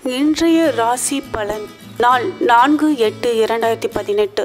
இன்றைய ராசி பலன் நாள் நான்கு எட்டு இரண்டாயிரத்தி பதினெட்டு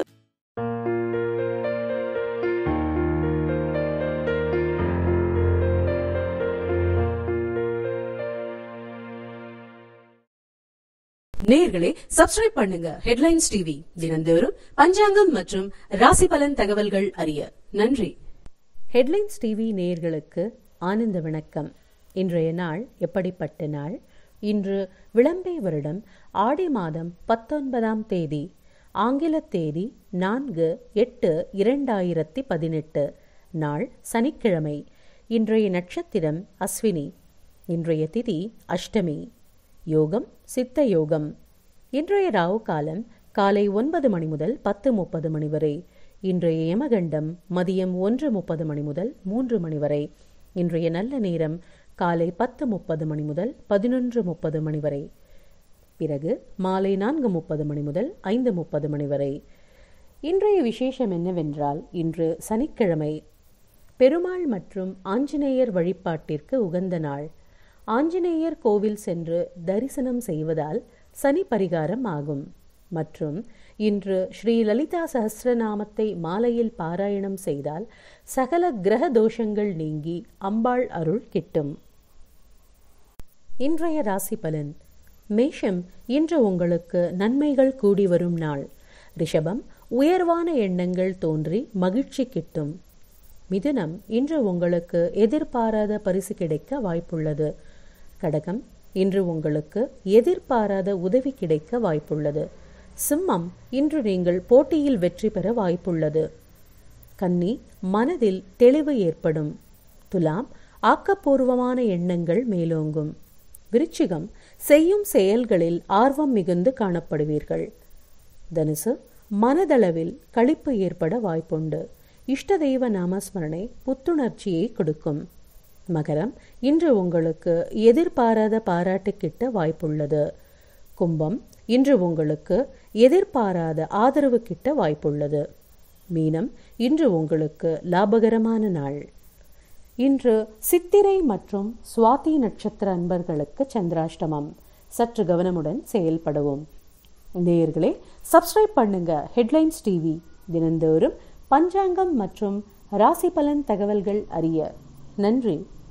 நேயர்களே சப்ஸ்கிரைப் பண்ணுங்க ஹெட்லைன்ஸ் டிவி தினந்தோறும் பஞ்சாங்கம் மற்றும் ராசி பலன் தகவல்கள் அறிய நன்றி ஹெட்லைன்ஸ் டிவி நேயர்களுக்கு ஆனந்த வணக்கம் இன்றைய நாள் எப்படிப்பட்ட நாள் இன்று விளம்பே வருடம் ஆடி மாதம் பத்தொன்பதாம் தேதி ஆங்கில தேதி நான்கு எட்டு இரண்டாயிரத்தி பதினெட்டு நாள் சனிக்கிழமை இன்றைய நட்சத்திரம் அஸ்வினி இன்றைய திதி அஷ்டமி யோகம் சித்த யோகம் இன்றைய ராவு காலம் காலை ஒன்பது மணி முதல் பத்து முப்பது மணி வரை இன்றைய யமகண்டம் மதியம் ஒன்று முப்பது மணி முதல் மூன்று மணி வரை இன்றைய நல்ல நேரம் காலை பத்து முப்பது மணி முதல் பதினொன்று முப்பது மணி வரை பிறகு மாலை நான்கு முப்பது மணி முதல் ஐந்து முப்பது மணி வரை இன்றைய விசேஷம் என்னவென்றால் இன்று சனிக்கிழமை பெருமாள் மற்றும் ஆஞ்சநேயர் வழிபாட்டிற்கு உகந்த நாள் ஆஞ்சநேயர் கோவில் சென்று தரிசனம் செய்வதால் சனி பரிகாரம் ஆகும் மற்றும் இன்று ஸ்ரீ லலிதா சஹஸ்ரநாமத்தை மாலையில் பாராயணம் செய்தால் சகல கிரக தோஷங்கள் நீங்கி அம்பாள் அருள் கிட்டும் இன்றைய ராசி பலன் மேஷம் இன்று உங்களுக்கு நன்மைகள் கூடி வரும் நாள் ரிஷபம் உயர்வான எண்ணங்கள் தோன்றி மகிழ்ச்சி கிட்டும் மிதுனம் இன்று உங்களுக்கு எதிர்பாராத பரிசு கிடைக்க வாய்ப்புள்ளது கடகம் இன்று உங்களுக்கு எதிர்பாராத உதவி கிடைக்க வாய்ப்புள்ளது சிம்மம் இன்று நீங்கள் போட்டியில் வெற்றி பெற வாய்ப்புள்ளது கன்னி மனதில் தெளிவு ஏற்படும் துலாம் ஆக்கப்பூர்வமான எண்ணங்கள் மேலோங்கும் விருச்சிகம் செய்யும் செயல்களில் ஆர்வம் மிகுந்து காணப்படுவீர்கள் தனுசு மனதளவில் களிப்பு ஏற்பட வாய்ப்புண்டு இஷ்ட தெய்வ நாமஸ்மரணை புத்துணர்ச்சியை கொடுக்கும் மகரம் இன்று உங்களுக்கு எதிர்பாராத பாராட்டு கிட்ட வாய்ப்புள்ளது கும்பம் இன்று உங்களுக்கு எதிர்பாராத ஆதரவு கிட்ட வாய்ப்புள்ளது மீனம் இன்று உங்களுக்கு லாபகரமான நாள் இன்று சித்திரை மற்றும் சுவாதி நட்சத்திர அன்பர்களுக்கு சந்திராஷ்டமம் சற்று கவனமுடன் செயல்படவும் நேயர்களே சப்ஸ்கிரைப் பண்ணுங்க ஹெட்லைன்ஸ் டிவி தினந்தோறும் பஞ்சாங்கம் மற்றும் ராசி பலன் தகவல்கள் அறிய நன்றி